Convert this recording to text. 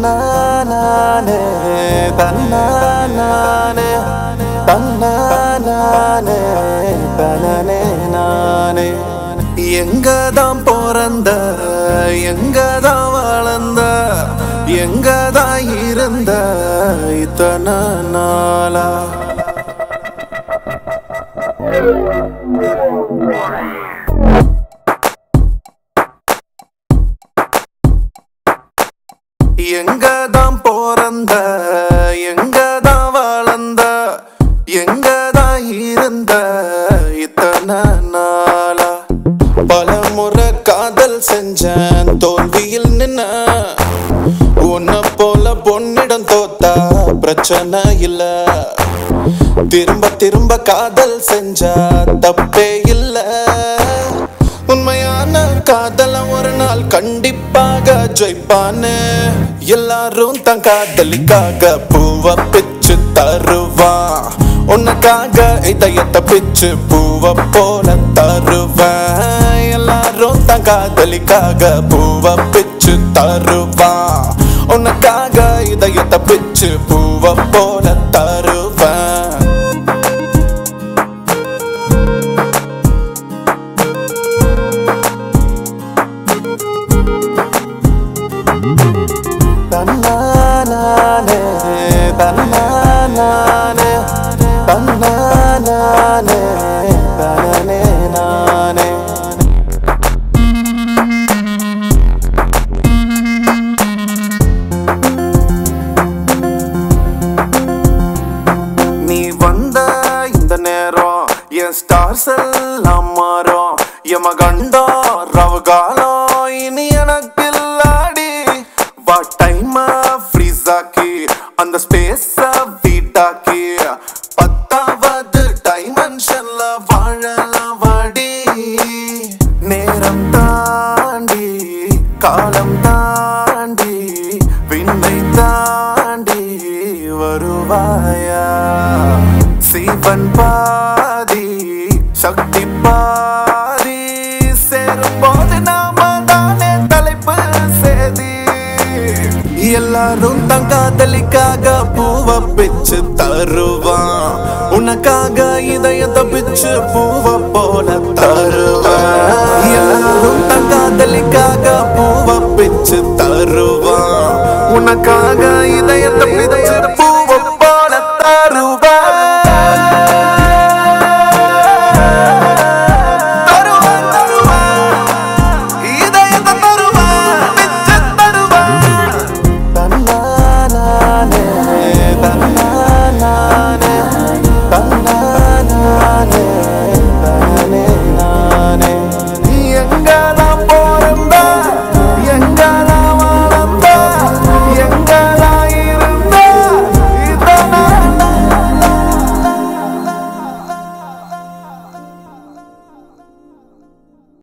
தன்னானே தன்னானே தன்னானே தனனே நானே எங்கதான் பிறந்த எங்கதான் வளர்ந்த எங்கதான் இருந்த இத்தனை நாளா எங்கதான் பிறந்த எங்கதான் வளர்ந்த எங்கதான் இருந்த இத்தனை நாளா பல முறை காதல் செஞ்சேன் தோல்வியில் நின்ன உன்னை போல பொன்னிடம் தோத்தா பிரச்சனை இல்ல திரும்ப திரும்ப காதல் செஞ்சா தப்பே இல்ல உண்மையான காதல ஒரு நாள் கண்டிப்பாக ஜெயிப்பானு எல்லாரும் தன் காதலிக்காக பூவ பிச்சு தருவான் உனக்காக இதயத்தை பிச்சு பூவ போல தருவேன் எல்லாரும் தன் காதலிக்காக பூவ பிச்சு தருவான் உனக்காக இதயத்தை பிச்சு பூவ போல தருவேன் தன்னானே தன்னானே தன்னானே தனனே நானே நீ வந்த இந்த நேரம் என் ஸ்டார்ஸ் எல்லாம் மாறும் எமகண்டா ரவகாலம் இனி எனக்கு இல்லாடி வா டைம் ஃப்ரீஸ் ஆக்கி அந்த ஸ்பேஸ் வீட்டாக்கி பத்தாவது டைமென்ஷன்ல வாழலாம் வாடி நேரம் தாண்டி காலம் தாண்டி விண்ணை தாண்டி வருவாயா சிவன் பாதி சக்தி பாதி சேரும்போது நாம தானே தலைப்பு சேதி எல்லாரும் தன் காதலிக்காக பூவ பிச்சு தருவான் உனக்காக இதயத்தை பிச்சு பூவ போல தருவான் எல்லாரும் தன் காதலிக்காக பூவ பிச்சு தருவான் உனக்காக இதய